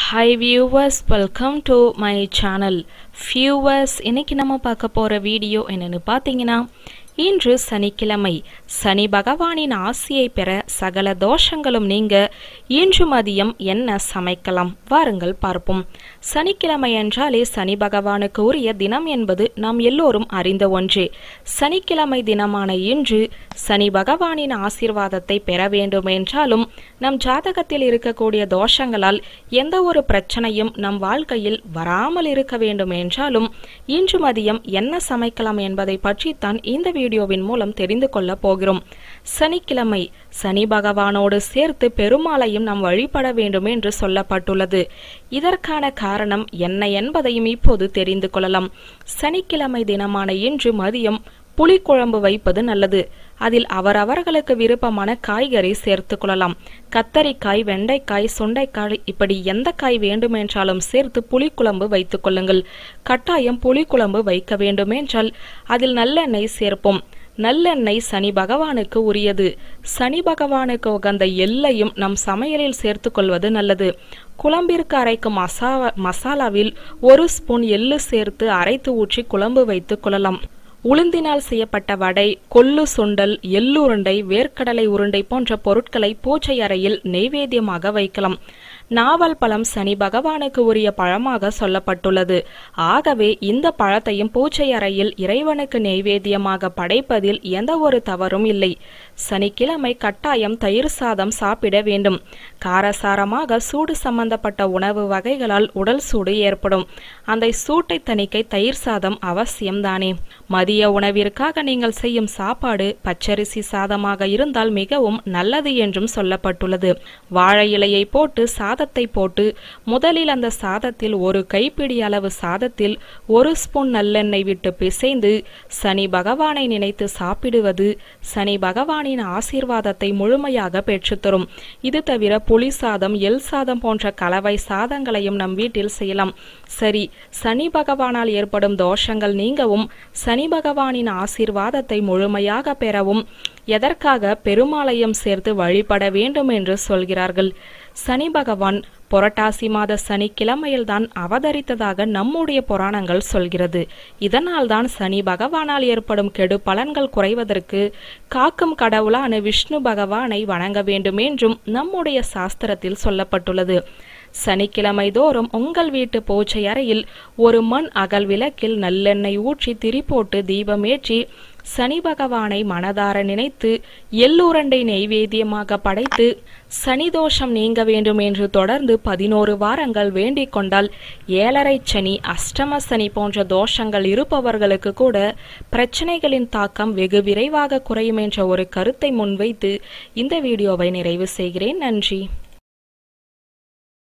hi viewers welcome to my channel viewers இன்னைக்கு நம்ம பார்க்க போகிற வீடியோ என்னன்னு பார்த்தீங்கன்னா இன்று சனிக்கிழமை சனி பகவானின் ஆசியை பெற சகல தோஷங்களும் நீங்க இன்று மதியம் என்ன சமைக்கலாம் வாருங்கள் பார்ப்போம் சனிக்கிழமை என்றாலே சனி பகவானுக்கு உரிய தினம் என்பது நாம் எல்லோரும் அறிந்த ஒன்றே சனிக்கிழமை தினமான இன்று சனி பகவானின் ஆசீர்வாதத்தை பெற வேண்டும் என்றாலும் நம் ஜாதகத்தில் இருக்கக்கூடிய தோஷங்களால் எந்த ஒரு பிரச்சனையும் நம் வாழ்க்கையில் வராமல் இருக்க வேண்டும் என்றாலும் இன்று மதியம் என்ன சமைக்கலாம் என்பதை பற்றித்தான் இந்த வீடியோவின் மூலம் தெரிந்து கொள்ள போகிறோம் சனிக்கிழமை சனி பகவானோடு சேர்த்து பெருமாளையும் நாம் வழிபட வேண்டும் என்று சொல்லப்பட்டுள்ளது இதற்கான காரணம் என்ன என்பதையும் இப்போது தெரிந்து கொள்ளலாம் சனிக்கிழமை தினமான இன்று மதியம் புளிக்குழம்பு வைப்பது நல்லது அதில் அவரவர்களுக்கு விருப்பமான காய்கறி சேர்த்து கொள்ளலாம் கத்தரிக்காய் வெண்டைக்காய் சுண்டைக்காய் இப்படி எந்த காய் வேண்டுமென்றாலும் சேர்த்து புளிக்குழம்பு வைத்துக் கொள்ளுங்கள் கட்டாயம் புளிக்குழம்பு வைக்க வேண்டுமென்றால் அதில் நல்லெண்ணெய் சேர்ப்போம் நல்லெண்ணெய் சனி பகவானுக்கு உரியது சனி பகவானுக்கு உகந்த எல்லையும் நம் சமையலில் சேர்த்து கொள்வது நல்லது குழம்பிற்கு அரைக்கும் மசா மசாலாவில் ஒரு ஸ்பூன் எள்ளு சேர்த்து அரைத்து ஊற்றி குழம்பு வைத்து கொள்ளலாம் உளுந்தினால் செய்யப்பட்ட வடை கொள்ளு சுண்டல் எள்ளுருண்டை வேர்க்கடலை உருண்டை போன்ற பொருட்களை பூஜை அறையில் நெய்வேத்தியமாக வைக்கலாம் நாவல் பழம் சனி பகவானுக்கு உரிய பழமாக சொல்லப்பட்டுள்ளது ஆகவே இந்த பழத்தையும் பூஜை அறையில் இறைவனுக்கு நெய்வேத்தியமாக படைப்பதில் எந்த ஒரு தவறும் இல்லை சனிக்கிழமை கட்டாயம் தயிர் சாதம் சாப்பிட வேண்டும் காரசாரமாக சூடு சம்பந்தப்பட்ட உணவு வகைகளால் உடல் சூடு ஏற்படும் அந்த சூட்டை தணிக்கை தயிர் சாதம் அவசியம்தானே மதிய உணவிற்காக நீங்கள் செய்யும் சாப்பாடு பச்சரிசி சாதமாக இருந்தால் மிகவும் நல்லது என்றும் சொல்லப்பட்டுள்ளது வாழை இலையை போட்டு சாதத்தை போட்டு முதலில் அந்த சாதத்தில் ஒரு கைப்பிடி அளவு சாதத்தில் ஒரு ஸ்பூன் நல்லெண்ணெய் விட்டு பிசைந்து சனி பகவானை நினைத்து சாப்பிடுவது சனி பகவானின் ஆசீர்வாதத்தை முழுமையாக பெற்றுத்தரும் இது தவிர புளி சாதம் எல் சாதம் போன்ற கலவை சாதங்களையும் நம் வீட்டில் செய்யலாம் சரி சனி பகவானால் ஏற்படும் தோஷங்கள் நீங்கவும் சனி பகவானின் ஆசீர்வாதத்தை முழுமையாக பெறவும் எதற்காக பெருமாளையும் சேர்த்து வழிபட வேண்டும் என்று சொல்கிறார்கள் சனி பகவான் புரட்டாசி மாத சனிக்கிழமையில்தான் அவதரித்ததாக நம்முடைய புராணங்கள் சொல்கிறது இதனால்தான் சனி பகவானால் ஏற்படும் கெடு பலன்கள் குறைவதற்கு காக்கும் கடவுளான விஷ்ணு பகவானை வணங்க வேண்டும் என்றும் நம்முடைய சாஸ்திரத்தில் சொல்லப்பட்டுள்ளது சனிக்கிழமை தோறும் உங்கள் வீட்டு பூஜை அறையில் ஒரு மண் அகல் விளக்கில் நல்லெண்ணெய் ஊற்றி திரி போட்டு தீபமேற்றி சனி பகவானை மனதார நினைத்து எள்ளுரண்டை நெய்வேத்தியமாக படைத்து சனி தோஷம் நீங்க வேண்டும் என்று தொடர்ந்து பதினோரு வாரங்கள் வேண்டிக் கொண்டால் ஏழரை சனி அஷ்டம சனி போன்ற தோஷங்கள் இருப்பவர்களுக்கு கூட பிரச்சனைகளின் தாக்கம் வெகு விரைவாக குறையும் என்ற ஒரு கருத்தை முன்வைத்து இந்த வீடியோவை நிறைவு செய்கிறேன் நன்றி